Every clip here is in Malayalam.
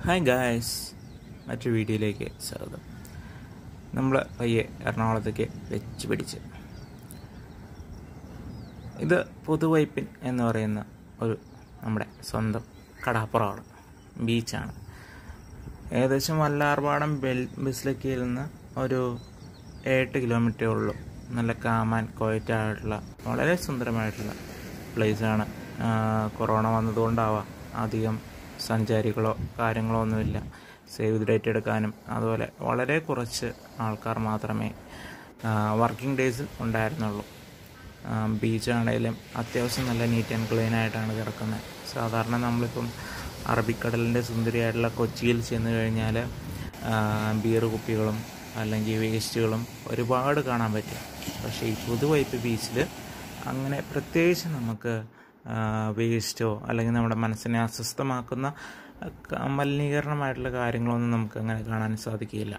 ഹായ് ഗായ്സ് മറ്റൊരു വീഡിയോയിലേക്ക് സ്വാഗതം നമ്മൾ പയ്യെ എറണാകുളത്തേക്ക് വെച്ച് പിടിച്ച് ഇത് പുതുവൈപ്പിൻ എന്ന് പറയുന്ന ഒരു നമ്മുടെ സ്വന്തം കടാപ്പുറമാണ് ബീച്ചാണ് ഏകദേശം വല്ലാർപാടം ബെൽ ബസ്സിലൊക്കെയിൽ നിന്ന് ഒരു എട്ട് കിലോമീറ്ററേ ഉള്ളൂ നല്ല കാമാൻ ക്വയറ്റായിട്ടുള്ള വളരെ സുന്ദരമായിട്ടുള്ള പ്ലേസാണ് കൊറോണ വന്നതുകൊണ്ടാവാം അധികം സഞ്ചാരികളോ കാര്യങ്ങളോ ഒന്നുമില്ല സേവ് ദ ഡേറ്റ് എടുക്കാനും അതുപോലെ വളരെ കുറച്ച് ആൾക്കാർ മാത്രമേ വർക്കിംഗ് ഡേയ്സിൽ ഉണ്ടായിരുന്നുള്ളൂ ബീച്ചാണേലും അത്യാവശ്യം നല്ല നീറ്റ് ആൻഡ് ക്ലീൻ ആയിട്ടാണ് കിടക്കുന്നത് സാധാരണ നമ്മളിപ്പം അറബിക്കടലിൻ്റെ സുന്ദരിയായിട്ടുള്ള കൊച്ചിയിൽ ചെന്ന് കഴിഞ്ഞാൽ ബിയർ കുപ്പികളും അല്ലെങ്കിൽ വേസ്റ്റുകളും ഒരുപാട് കാണാൻ പറ്റും പക്ഷേ ഈ പുതുവൈപ്പ് ബീച്ചിൽ അങ്ങനെ പ്രത്യേകിച്ച് നമുക്ക് വേസ്റ്റോ അല്ലെങ്കിൽ നമ്മുടെ മനസ്സിനെ അസ്വസ്ഥമാക്കുന്ന മലിനീകരണമായിട്ടുള്ള കാര്യങ്ങളൊന്നും നമുക്ക് അങ്ങനെ കാണാൻ സാധിക്കില്ല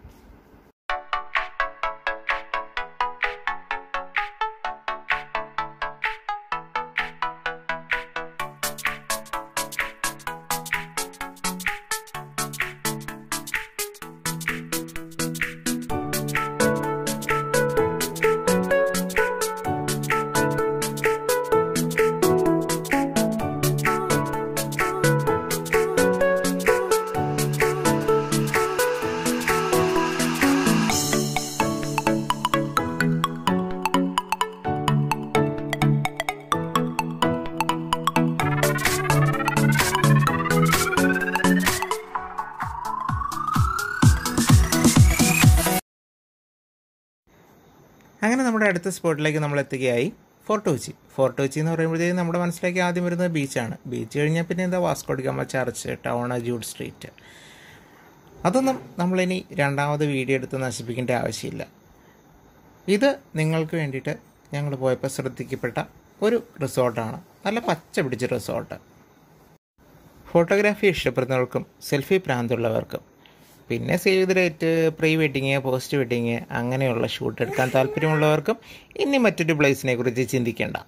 അങ്ങനെ നമ്മുടെ അടുത്ത സ്പോട്ടിലേക്ക് നമ്മൾ എത്തുകയായി ഫോർട്ട് കൊച്ചി ഫോർട്ട് കൊച്ചി എന്ന് പറയുമ്പോഴത്തേക്കും നമ്മുടെ മനസ്സിലേക്ക് ആദ്യം വരുന്നത് ബീച്ചാണ് ബീച്ച് കഴിഞ്ഞാൽ പിന്നെ എന്താ Vasco da Gama church town Jew street അതൊന്നും നമ്മളിനി രണ്ടാമത് വീഡിയോ എടുത്ത് നശിപ്പിക്കേണ്ട ആവശ്യമില്ല ഇത് നിങ്ങൾക്ക് വേണ്ടിയിട്ട് ഞങ്ങൾ പോയപ്പോൾ ശ്രദ്ധിക്കപ്പെട്ട ഒരു റിസോർട്ടാണ് നല്ല പച്ച പിടിച്ച റിസോർട്ട് ഫോട്ടോഗ്രാഫി ഇഷ്ടപ്പെടുന്നവർക്കും സെൽഫി പ്രാന്തുള്ളവർക്കും പിന്നെ save the date pre wedding post wedding അങ്ങനെയുള്ള ഷൂട്ട് എടുക്കാൻ താല്പര്യമുള്ളവർക്കും ഇനി മറ്റൊരു പ്ലേസിനെ കുറിച്ച് ചിന്തിക്കേണ്ട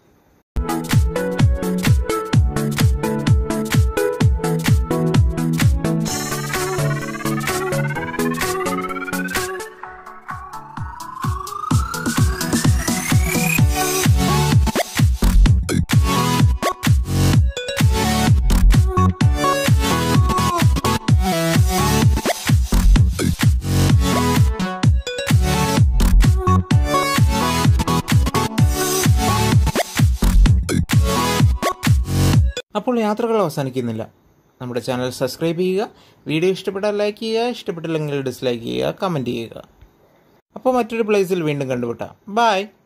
അപ്പോൾ യാത്രകൾ അവസാനിക്കുന്നില്ല നമ്മുടെ ചാനൽ സബ്സ്ക്രൈബ് ചെയ്യുക വീഡിയോ ഇഷ്ടപ്പെട്ടാൽ ലൈക്ക് ചെയ്യുക ഇഷ്ടപ്പെട്ടില്ലെങ്കിൽ ഡിസ്ലൈക്ക് ചെയ്യുക കമൻറ്റ് ചെയ്യുക അപ്പോൾ മറ്റൊരു പ്ലേസിൽ വീണ്ടും കണ്ടുമുട്ടാം ബായ്